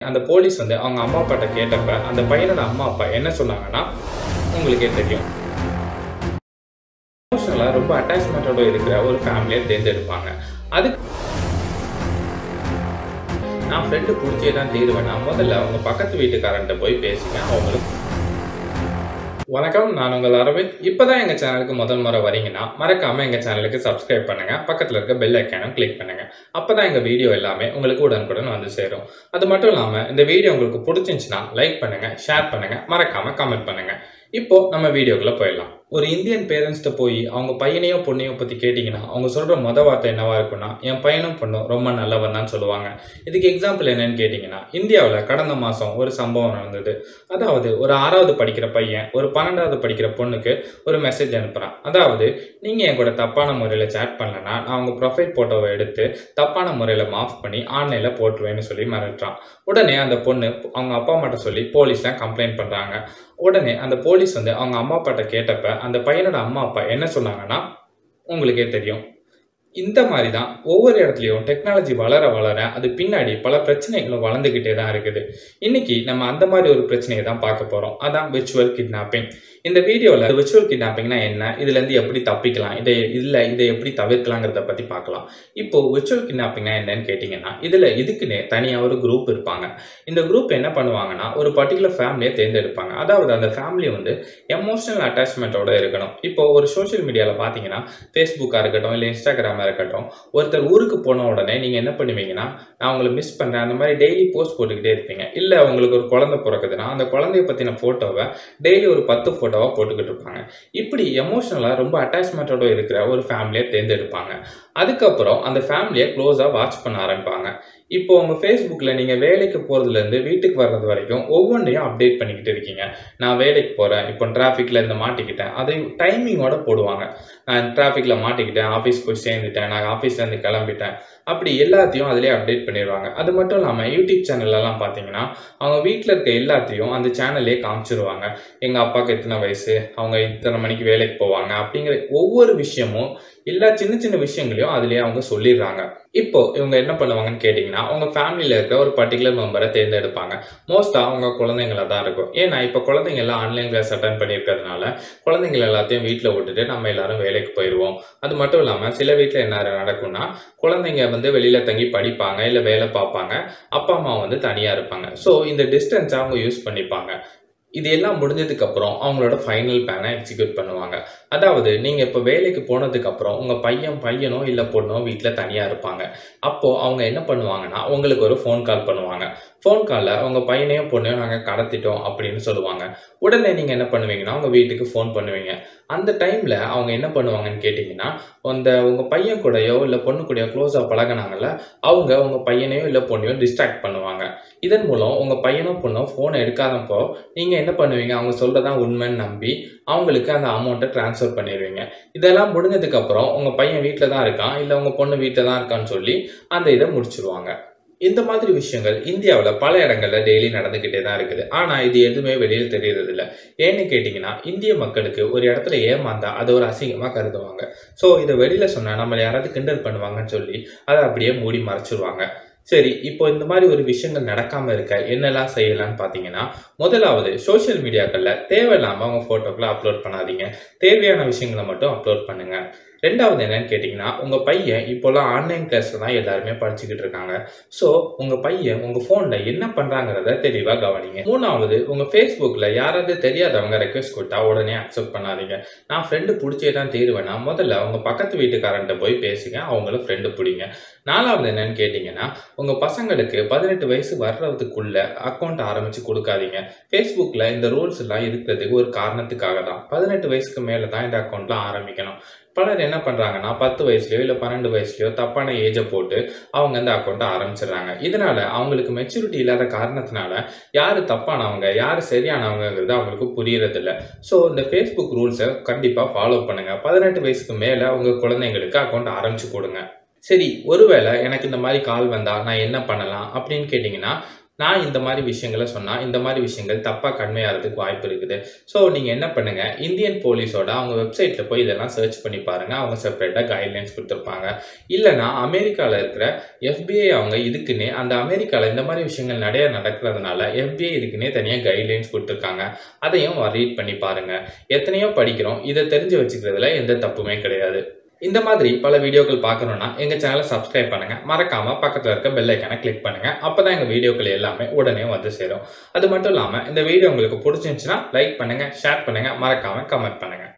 அந்த போலீஸ் வந்து அவங்க அம்மா அப்பாட்ட கேட்டப்ப அந்த பையனோட அம்மா அப்பா என்ன சொன்னாங்கன்னா உங்களுக்கே தெரியும் எமோஷனலாக ரொம்ப அட்டாச்மெண்ட்டோட இருக்கிற ஒரு ஃபேமிலியை தேர்ந்தெடுப்பாங்க அதுக்கு நான் ஃப்ரெண்டு பிடிச்சே தான் தீருவேன் முதல்ல அவங்க பக்கத்து வீட்டுக்காரன்ட்ட போய் பேசுங்க அவங்களுக்கு வணக்கம் நான் உங்கள் அரவிந்த் இப்போதான் எங்கள் சேனலுக்கு முதல் முறை வரீங்கன்னா மறக்காமல் எங்கள் சேனலுக்கு சப்ஸ்கிரைப் பண்ணுங்கள் பக்கத்தில் இருக்க பெல் ஐக்கானும் கிளிக் பண்ணுங்கள் அப்போ தான் எங்கள் வீடியோ எல்லாமே உங்களுக்கு உடனுக்குடன் வந்து சேரும் அது மட்டும் இல்லாமல் இந்த வீடியோ உங்களுக்கு பிடிச்சிருந்துச்சுன்னா லைக் பண்ணுங்கள் ஷேர் பண்ணுங்கள் மறக்காமல் கமெண்ட் பண்ணுங்கள் இப்போ நம்ம வீடியோக்குள்ளே போயிடலாம் ஒரு இந்தியன் பேரண்ட்ஸ்கிட்ட போய் அவங்க பையனையோ பொண்ணையோ பற்றி கேட்டிங்கன்னா அவங்க சொல்கிற மொத வார்த்தை என்னவா இருக்குன்னா என் பையனும் பொண்ணும் ரொம்ப நல்லவன் தான் சொல்லுவாங்க இதுக்கு எக்ஸாம்பிள் என்னன்னு கேட்டிங்கன்னா இந்தியாவில் கடந்த மாதம் ஒரு சம்பவம் நடந்தது அதாவது ஒரு ஆறாவது படிக்கிற பையன் ஒரு பன்னெண்டாவது படிக்கிற பொண்ணுக்கு ஒரு மெசேஜ் அனுப்புகிறான் அதாவது நீங்கள் என் கூட தப்பான முறையில் சேட் பண்ணலன்னா நான் உங்கள் ப்ரொஃபைல் ஃபோட்டோவை எடுத்து தப்பான முறையில் மாஃப் பண்ணி ஆன்லைனில் போட்டுருவேன்னு சொல்லி மிரட்டுறான் உடனே அந்த பொண்ணு அவங்க அப்பா அம்மாட்ட சொல்லி போலீஸ்லாம் கம்ப்ளைண்ட் பண்ணுறாங்க உடனே அந்த போலீஸ் வந்து அவங்க அம்மா அப்பாட்ட கேட்டப்ப அந்த பையனோட அம்மா அப்பா என்ன சொன்னாங்கன்னா உங்களுக்கே தெரியும் இந்த மாதிரி தான் ஒவ்வொரு இடத்துலையும் டெக்னாலஜி வளர வளர அது பின்னாடி பல பிரச்சனைகளும் வளர்ந்துக்கிட்டே தான் இருக்குது இன்னைக்கு நம்ம அந்த மாதிரி ஒரு பிரச்சனையை தான் பார்க்க போகிறோம் அதான் விர்ச்சுவல் கிட்னாப்பிங் இந்த வீடியோவில் விர்ச்சுவல் கிட்னாப்பிங்னா என்ன இதுலேருந்து எப்படி தப்பிக்கலாம் இதை இல்லை இதை எப்படி தவிர்க்கலாங்கிறத பற்றி பார்க்கலாம் இப்போ விர்ச்சுவல் கிட்னாப்பிங்னா என்னன்னு கேட்டிங்கன்னா இதில் இதுக்குன்னே தனியாக ஒரு குரூப் இருப்பாங்க இந்த குரூப் என்ன பண்ணுவாங்கன்னா ஒரு பர்டிகுலர் ஃபேமிலியை தேர்ந்தெடுப்பாங்க அதாவது அந்த ஃபேமிலி வந்து எமோஷனல் அட்டாச்மெண்ட்டோட இருக்கணும் இப்போ ஒரு சோஷியல் மீடியாவில் பார்த்தீங்கன்னா ஃபேஸ்புக்காக இருக்கட்டும் இல்லை இன்ஸ்டாகிராமாக இருக்கட்டும் ஒருத்தர் ஊருக்கு போன உடனே நீங்கள் என்ன பண்ணுவீங்கன்னா நான் உங்களை மிஸ் பண்ணுறேன் அந்த மாதிரி டெய்லி போஸ்ட் போட்டுக்கிட்டே இருப்பீங்க இல்லை உங்களுக்கு ஒரு குழந்தை பிறக்குதுன்னா அந்த குழந்தைய பற்றின ஃபோட்டோவை டெய்லி ஒரு பத்து ஃபோட்டோவாக போட்டுக்கிட்டு இருப்பாங்க இப்படி எமோஷனலாக ரொம்ப அட்டாச்மெண்ட்டோட இருக்கிற ஒரு ஃபேமிலியை தேர்ந்தெடுப்பாங்க அதுக்கப்புறம் அந்த ஃபேமிலியை க்ளோஸாக வாட்ச் பண்ண ஆரம்பிப்பாங்க இப்போ உங்கள் ஃபேஸ்புக்கில் நீங்கள் வேலைக்கு போகிறதுலேருந்து வீட்டுக்கு வர்றது வரைக்கும் ஒவ்வொன்றையும் அப்டேட் பண்ணிக்கிட்டு இருக்கீங்க நான் வேலைக்கு போகிறேன் இப்போ டிராஃபிக்கில் இந்த மாட்டிக்கிட்டேன் அதை டைமிங்கோட போடுவாங்க நான் டிராஃபிக்கில் மாட்டிக்கிட்டேன் ஆஃபீஸ் போய் சேர்ந்துட்டேன் நான் ஆஃபீஸ்லேருந்து கிளம்பிட்டேன் அப்படி எல்லாத்தையும் அதிலே அப்டேட் பண்ணிடுவாங்க அது மட்டும் இல்லாமல் யூடியூப் சேனல்லலாம் பார்த்தீங்கன்னா அவங்க வீட்டில் இருக்க எல்லாத்தையும் அந்த சேனல்லே காமிச்சிருவாங்க எங்கள் அப்பாவுக்கு எத்தனை வயசு அவங்க இத்தனை மணிக்கு வேலைக்கு போவாங்க அப்படிங்கிற ஒவ்வொரு விஷயமும் எல்லா சின்ன சின்ன விஷயங்களையும் அதுலேயே அவங்க சொல்லிடுறாங்க இப்போ இவங்க என்ன பண்ணுவாங்கன்னு கேட்டிங்கன்னா அவங்க ஃபேமிலியில் இருக்க ஒரு பர்டிகுலர் மெம்பரை தேர்ந்தெடுப்பாங்க மோஸ்ட்டாக அவங்க குழந்தைங்கள தான் இருக்கும் ஏன்னா இப்போ குழந்தைங்க எல்லாம் ஆன்லைன் கிளாஸ் அட்டன் பண்ணியிருக்கிறதுனால குழந்தைங்கள எல்லாத்தையும் வீட்டில் விட்டுட்டு நம்ம எல்லாரும் வேலைக்கு போயிடுவோம் அது மட்டும் இல்லாமல் சில வீட்டில் என்ன நடக்கும்னா குழந்தைங்க வந்து வெளியில் தங்கி படிப்பாங்க இல்லை வேலை பார்ப்பாங்க அப்பா அம்மா வந்து தனியாக இருப்பாங்க ஸோ இந்த டிஸ்டன்ஸை அவங்க யூஸ் பண்ணிப்பாங்க இது எல்லாம் முடிஞ்சதுக்கு அப்புறம் அவங்களோட ஃபைனல் பிளானை எக்ஸிக்யூட் பண்ணுவாங்க அதாவது நீங்கள் இப்போ வேலைக்கு போனதுக்கப்புறம் உங்கள் பையன் பையனோ இல்லை பொண்ணோ வீட்டில் தனியாக இருப்பாங்க அப்போது அவங்க என்ன பண்ணுவாங்கன்னா உங்களுக்கு ஒரு ஃபோன் கால் பண்ணுவாங்க ஃபோன் காலில் உங்கள் பையனையும் பொண்ணையும் நாங்கள் கடத்திட்டோம் அப்படின்னு சொல்லுவாங்க உடனே நீங்கள் என்ன பண்ணுவீங்கன்னா உங்கள் வீட்டுக்கு ஃபோன் பண்ணுவீங்க அந்த டைமில் அவங்க என்ன பண்ணுவாங்கன்னு கேட்டிங்கன்னா அந்த உங்கள் பையன் கூடயோ இல்லை பொண்ணு கூடயோ க்ளோஸாக பழகினாங்கல்ல அவங்க உங்கள் பையனையோ இல்லை பொண்ணையோ டிஸ்ட்ராக்ட் பண்ணுவாங்க இதன் மூலம் உங்கள் பையனோ பொண்ணோ ஃபோனை எடுக்காதப்போ நீங்கள் என்ன பண்ணுவீங்க அவங்க சொல்கிறதான் உண்மைன்னு நம்பி அவங்களுக்கு அந்த அமௌண்ட்டை ட்ரான்ஸ்ஃபர் பண்ணிடுவீங்க இதெல்லாம் முடிஞ்சதுக்கப்புறம் உங்கள் பையன் வீட்டில் தான் இருக்கான் இல்லை உங்கள் பொண்ணு வீட்டில் தான் இருக்கான்னு சொல்லி அந்த இதை முடிச்சிருவாங்க இந்த மாதிரி விஷயங்கள் இந்தியாவில் பல இடங்களில் டெய்லி நடந்துக்கிட்டே தான் இருக்குது ஆனால் இது எதுவுமே வெளியில் தெரியறதில்ல ஏன்னு கேட்டிங்கன்னா இந்திய மக்களுக்கு ஒரு இடத்துல ஏமாந்தா அது ஒரு அசிங்கமாக கருதுவாங்க ஸோ இதை வெளியில் சொன்னால் நம்மளை யாராவது கிண்டல் பண்ணுவாங்கன்னு சொல்லி அதை அப்படியே மூடி மறைச்சிருவாங்க சரி இப்போ இந்த மாதிரி ஒரு விஷயங்கள் நடக்காமல் இருக்க என்னெல்லாம் செய்யலாம்னு பார்த்தீங்கன்னா முதலாவது சோஷியல் மீடியாக்களில் தேவையில்லாமல் அவங்க ஃபோட்டோக்களை அப்லோட் பண்ணாதீங்க தேவையான விஷயங்களை மட்டும் அப்லோட் பண்ணுங்கள் ரெண்டாவது என்னன்னு கேட்டிங்கன்னா உங்கள் பையன் இப்போல்லாம் ஆன்லைன் கிளாஸில் தான் எல்லாருமே படிச்சுக்கிட்டு இருக்காங்க ஸோ உங்கள் பையன் உங்கள் ஃபோனில் என்ன பண்ணுறாங்கிறத தெளிவாக கவனிங்க மூணாவது உங்கள் ஃபேஸ்புக்கில் யாராவது தெரியாதவங்க ரெக்வஸ்ட் கொடுத்தா உடனே அக்செப்ட் பண்ணாதீங்க நான் ஃப்ரெண்டு பிடிச்சே தான் தீருவேன்னா முதல்ல உங்கள் பக்கத்து வீட்டுக்காரன்ட்ட போய் பேசுங்க அவங்கள ஃப்ரெண்டு பிடிங்க நாலாவது என்னன்னு கேட்டிங்கன்னா உங்கள் பசங்களுக்கு பதினெட்டு வயசு வர்றதுக்குள்ள அக்கௌண்ட் ஆரம்பித்து கொடுக்காதீங்க ஃபேஸ்புக்கில் இந்த ரூல்ஸ் எல்லாம் இருக்கிறதுக்கு ஒரு காரணத்துக்காக தான் பதினெட்டு வயசுக்கு மேலே தான் இந்த அக்கௌண்ட்லாம் ஆரம்பிக்கணும் பலர் என்ன பண்ணுறாங்கன்னா பத்து வயசுலையோ இல்லை பன்னெண்டு வயசுலையோ தப்பான ஏஜை போட்டு அவங்க அந்த அக்கௌண்ட்டை ஆரம்பிச்சிடுறாங்க இதனால அவங்களுக்கு மெச்சூரிட்டி இல்லாத காரணத்தினால யார் தப்பானவங்க யார் சரியானவங்கிறது அவங்களுக்கு புரியறதில்ல ஸோ இந்த ஃபேஸ்புக் ரூல்ஸை கண்டிப்பாக ஃபாலோ பண்ணுங்கள் பதினெட்டு வயசுக்கு மேலே உங்கள் குழந்தைங்களுக்கு அக்கௌண்ட் ஆரம்பிச்சு கொடுங்க சரி ஒருவேளை எனக்கு இந்த மாதிரி கால் வந்தால் நான் என்ன பண்ணலாம் அப்படின்னு கேட்டிங்கன்னா நான் இந்த மாதிரி விஷயங்கள சொன்னா, இந்த மாதிரி விஷயங்கள் தப்பா கன்வே வாய்ப்பு இருக்குது. ஸோ நீங்க என்ன பண்ணுங்க, இந்தியன் போலீஸோட அவங்க வெப்சைட்ல போய் இதெல்லாம் சர்ச் பண்ணி பாருங்க. அவங்க செப்பரேட்டா கைட்லைன்ஸ் குடுத்திருப்பாங்க. இல்லன்னா அமெரிக்கால இருக்கிற FBI அவங்க இதுக்குன்னே அந்த அமெரிக்கால இந்த மாதிரி விஷயங்கள் நெறைய நடக்கிறதுனால, FBI இதுக்குன்னே தனியா கைட்லைன்ஸ் குடுத்திருக்காங்க. அதையும் ரீட் பண்ணி பாருங்க. எத்தனையோ படிக்கிறோம். இத தெரிஞ்சு வச்சுக்கிறதுல எந்த தப்புமே கிடையாது. இந்த மாதிரி பல வீடியோக்கள் பார்க்கணும்னா, எங்க சேனல சப்ஸ்கிரைப் பண்ணுங்க. மறக்காம பக்கத்துல இருக்க பெல் ஐகான கிளிக் பண்ணுங்க. அப்பதான் எங்க வீடியோக்கள் எல்லாமே உடனே வந்து சேரும். அது மட்டும் இல்லாம இந்த வீடியோ உங்களுக்கு புடிச்சிருந்துச்சுன்னா, லைக் பண்ணுங்க, ஷேர் பண்ணுங்க, மறக்காம கமெண்ட் பண்ணுங்க.